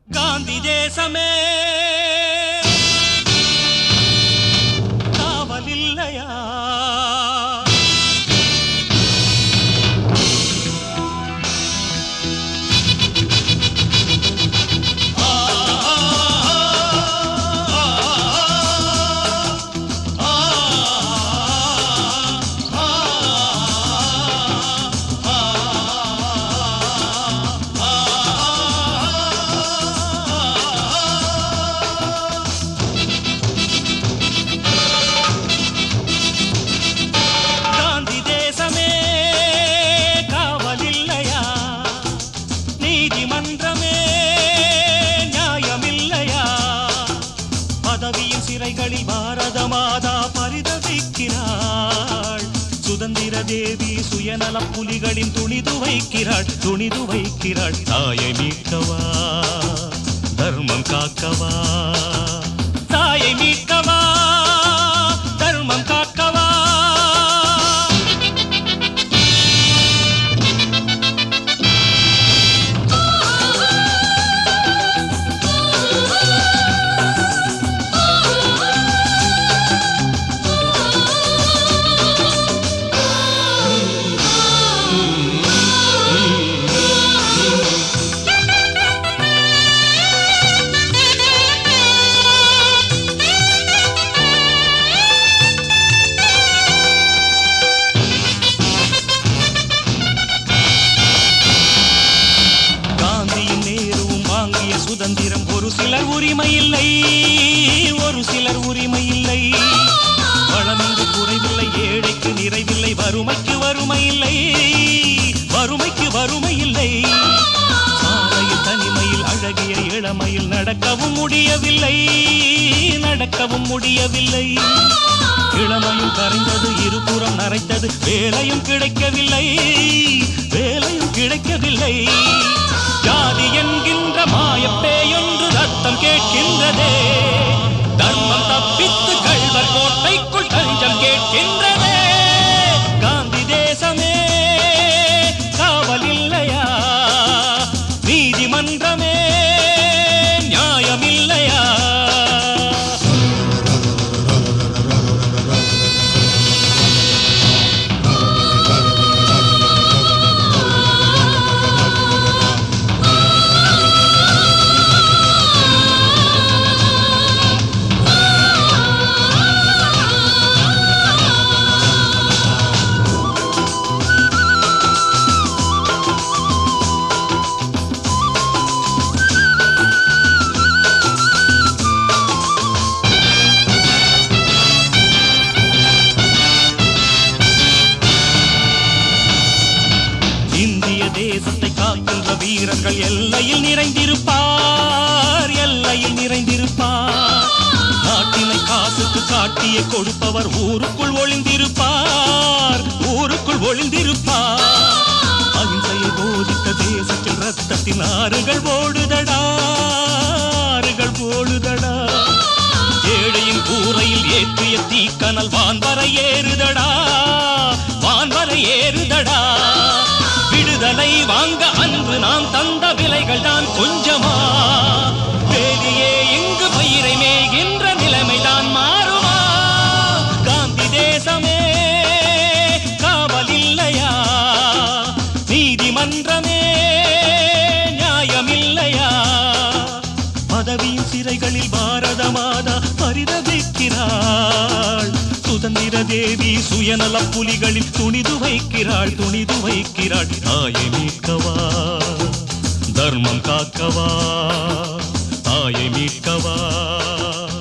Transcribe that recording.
காந்தி தேசமே காவலில்லையா காந்தி தேசமே காவலில்லையா நீதிமன்றமே நியாயமில்லையா பதவியின் சிறைகளில் பாரத மாதா பரிதவிக்கிறாள் சுதந்திர தேவி சுயநல புலிகளின் துணிது வைக்கிறாள் துணிது வைக்கிறாள் தாயை மீட்கவா தர்மம் காக்கவா தாயை மீட்கவா தர்மம் காக்கவா காந்தியும் நேருவும் வாங்கிய சுதந்திரம் ஒரு சிலர் உரிமை இல்லை ஒரு சிலர் உரிமை இல்லை வளமின்றி குறைவில்லை ஏழைக்கு நிறைவில்லை வறுமைக்கு வறுமை இல்லை வறுமைக்கு வறுமை இல்லை சாலையில் தனிமையில் அழகிய இளமையில் நடக்கவும் முடியவில்லை நடக்கவும் முடியவில்லை இளமையும் கரைந்தது இருபுறம் நரைத்தது வேலையும் கிடைக்கவில்லை வேலையும் கிடைக்கவில்லை ஜாதி என்கின்ற மாயப்பேயொன்று ரத்தம் கேட்கின்றதே தர்மம் தப்பித்து கள்வர் கோட்டைக்குள் தஞ்சம் கேட்கின்றதே காந்தி தேசமே காவல் இல்லையா நீதிமன்றமே நியாயமில்லையா இந்திய தேசத்தை காக்கின்ற வீரர்கள் எல்லையில் நிறைந்திருப்பார் எல்லையில் நிறைந்திருப்பார் நாட்டினை காசுக்கு காட்டிய கொடுப்பவர் ஊருக்குள் ஒளிந்திருப்பார் ஊருக்குள் ஒளிந்திருப்பார் அகிம்சையை போதித்த தேசத்தில் ரத்தத்தின் ஆறுகள் ஓடுதடா ஆறுகள் ஓடுதடா ஏழையின் கூரையில் ஏற்றிய தீக்கனல் வான்வரை ஏறுதடா வான்வரை ஏறுதடா விடுதலை வாங்க அன்று நாம் தந்த விலைகள் தான் கொஞ்சமா வேலியே இங்கு பயிரை மேய்கின்ற நிலைமைதான் மாறுமா காந்தி தேசமே காவல் இல்லையா நீதிமன்றமே நியாயமில்லையா பதவியின் சிறைகளில் பாரத மாதா பரிதவிக்கிறாள் சுதந்திர தேவி சுயநல புலிகளில் துணிது வைக்கிறாள் துணிது வைக்கிறாள் தாயை மீட்கவா தர்மம் காக்கவா தாயை மீட்கவா